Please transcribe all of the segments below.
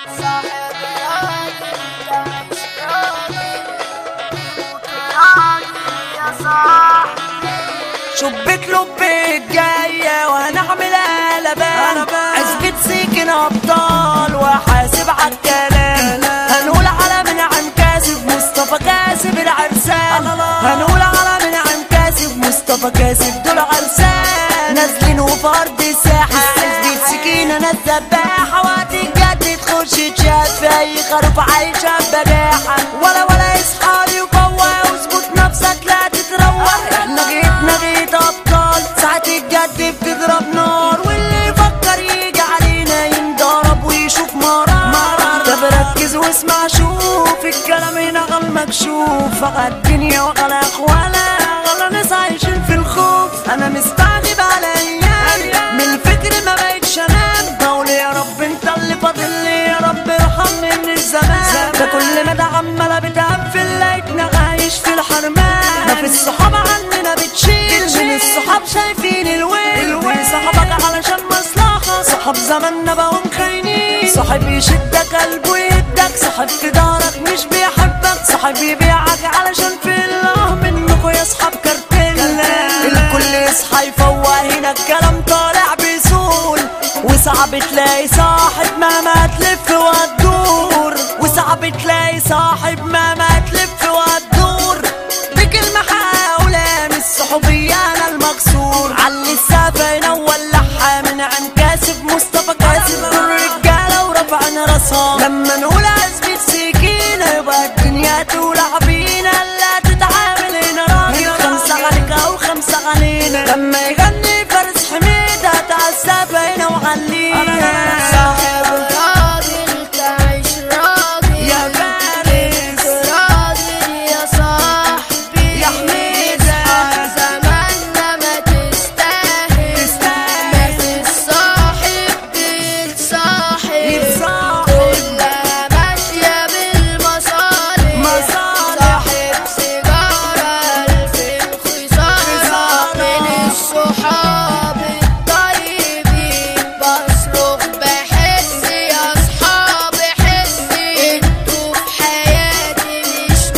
صاحب راجل تعيش راجل موت راجل يا صاحبي شبك لبك جاية وهنعمل قلبان عزبة سكن أبطال وحاسب عالكلام هنقول على من عن كاسب مصطفى كاسب العرسان هنقول على من عن كاسب مصطفى كاسب دول عرسان نازلين وفي أرض الساحة عزبة سكينة ناس ذباحة وقت الجد تخش تشاف في أي خروف عايشة بباحة ولا ولا اصحى وقوة واظبط نفسك لا تتروح احنا جيتنا جيت ابطال ساعة الجد بتضرب نار واللي يفكر يجي علينا ينضرب ويشوف مرار طب ركز واسمع شوف الكلام هنا غل مكشوف غلا الدنيا وغلا اخوانا غلا ناس عايشين في الخوف انا مستعجب على ايام من الفكر ما بقتش انام بقول يا رب انت اللي فاضل لي يا رب ارحمني من الزمان ده كل ما ده عماله بتقفل لقيتنا عايش في الحرمان ده في الصحاب عننا بتشيل من الصحاب شايفين الويل صاحبك علشان مصلحة صحاب زماننا بقوا مخاينين صاحب يشدك قلبه يدك صاحب في دارك مش بيحبك صاحب يبيعك علشان في الله منكوا يا صحاب كارتيلا الكل يصحى يفوق هنا الكلام طالع بيسول وصعب تلاقي صاحب مهما تلف وتدور وصعب تلاقي صاحب مهما تلف وتدور بكلمة حاولة من الصحوبية أنا المكسور علي السفينة وولعها من عن كاسب مصطفى كاسب الرجالة ورفعنا راسها لما نقول عزبة سكينة يبقى الدنيا تولع بينا لا تتعامل هنا راجل خمسة عليك أو خمسة علينا لما يغني فارس حميد هتعذب هنا وعلينا صاحب راجل تعيش راجل يا فارس راجل يا صاحبي يا حميدة. زماننا ما تستاهل تستاهل. ما في الصاحب بيتصاحب يتصاحب. كلها ماشية بالمصالح مصالح. صاحب سيجارة ألف الخسارة خسارة. من الصحاب الطيبين بصرخ بحس يا أصحاب حسي انتوا في حياتي مش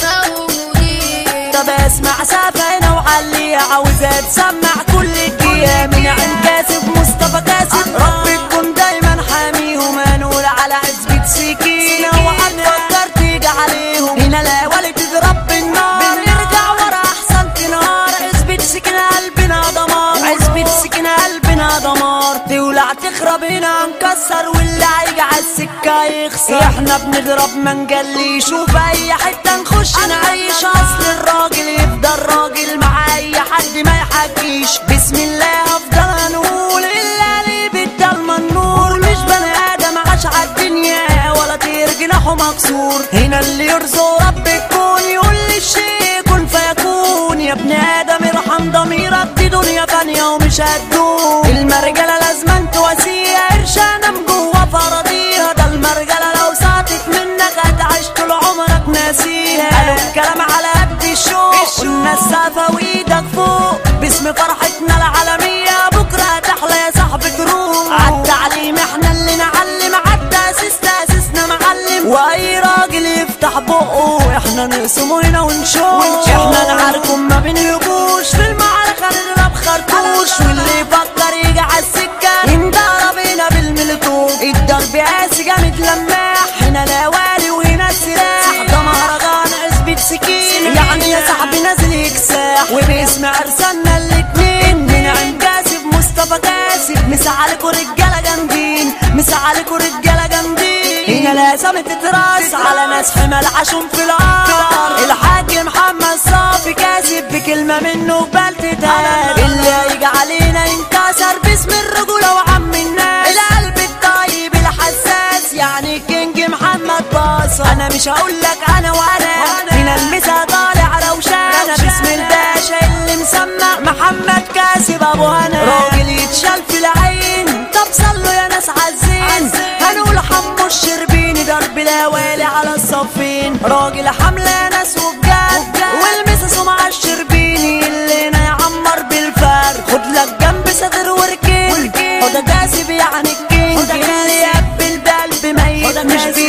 موجودين طب اسمع سفينة وعلي عاوزة تسمع كل الجيام من عن كاسب مصطفى كاسب رب يكون دايما حاميهم هنقول على عزبة سكينة وهتفكر تيجي عليهم هنا الاولي تضرب بالنار نرجع ورا احسن تنهار عزبة سكينة قلبنا دمار عزبة سكينة قلبنا دمار تولع تخرب هنا نكسر واللي هيجي على السكة يخسر احنا بنضرب ما نجليش وفي اي حتة نخش نعيش اصل الراجل يفضل راجل مع اي حد ما يحكيش بسم الله افضل نقول الا لي بالضلمة النور مش بني ادم عاش عالدنيا ولا طير جناحه مكسور هنا اللي يرزق رب الكون يقول لي الشيء كن فيكون يا ابن ادم ارحم ضميرك دي دنيا فانية ومش هتدوم المرجلة لازم تواسيها قرشانة من جوا فراضيها ده المرجلة لو ساطت منك هتعيش طول عمرك ناسيها قالوا الكلام على قد الشوق قلنا السقفة وايدك فوق باسم فرحتنا العالمية بكرة هتحلى يا صاحبي تروح عالتعليم احنا اللي نعلم عالتأسيس تأسيسنا معلم واي راجل يفتح بقه احنا نقسمه هنا ونشوف احنا نعاركم ما بنهبوش في المعركة نضرب خرطوش واللي يفكر يجي عالسكة ينضرب هنا بالملتوب الضرب قاسي جامد لماح هنا الاوالي وهنا السلاح ده مهرجان عزبة سكين يعني يا صاحبي نازل يكساح وباسم ارسلنا الاتنين من عند كاسب مصطفى كاسب مسا عليكوا رجاله جامدين مسا عليكوا رجاله جامدين هنا لازم تتراس على ناس حمل عشون في الارض الحاج محمد صافي كاسب بكلمه منه بلتتهاب اللي هيجي علينا ينكسر باسم الرجوله وعم الناس القلب الطيب الحساس يعني كينج محمد باصة انا مش هقول لك انا وانا هنا المسا طالع روشانه باسم الباشا اللي مسمى محمد كاسب ابو هنا راجل يتشال في العين طب صلوا يا ناس عالزين هنقول حمو الشربيني ضرب الاوالي على الصفين راجل حمله ناس وبجد والمسا سمع الشربيني اللي هنا يعمر بالفرد خد لك جنب صدر وركين هو ده جاذب يعني الكينج اللي يقبل بقلب ميت مش بي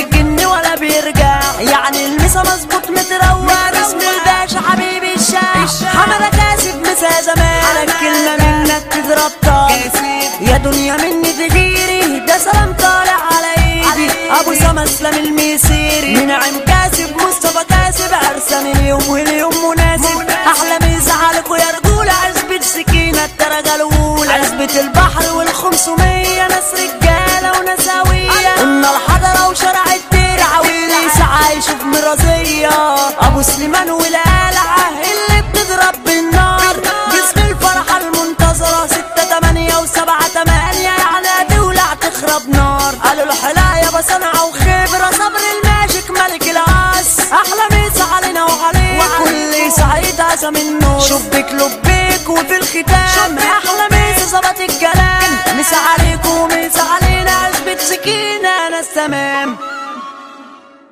الدنيا مني تغيري ده سلام طالع على ايدي ابو سما اسلام الميسيري منعم كاسب مصطفى كاسب عرسان اليوم واليوم مناسب احلى ميزة عليكوا يا رجولة عزبة سكينة الدرجة الاولى عزبة البحر والخمسمية ناس رجالة وناس هوية قلنا الحضرة وشرع الدير عويليس عايش في مرازية ابو سليمان والقلعة اللي بتضرب بالنار جسم الفرحة المنتظرة ستة تمانية وسبعة تمانية يعني تولع تخرب نار قالوا الحلاية بصنعة وخبرة صبر الماجيك ملك العاس احلى ميس علينا وعليك وكل سعيد عزم النور شبك لبيك وفي الختام احلى ميس ظبط الكلام مس عليك ومس علينا عزبة سكينة ناس تمام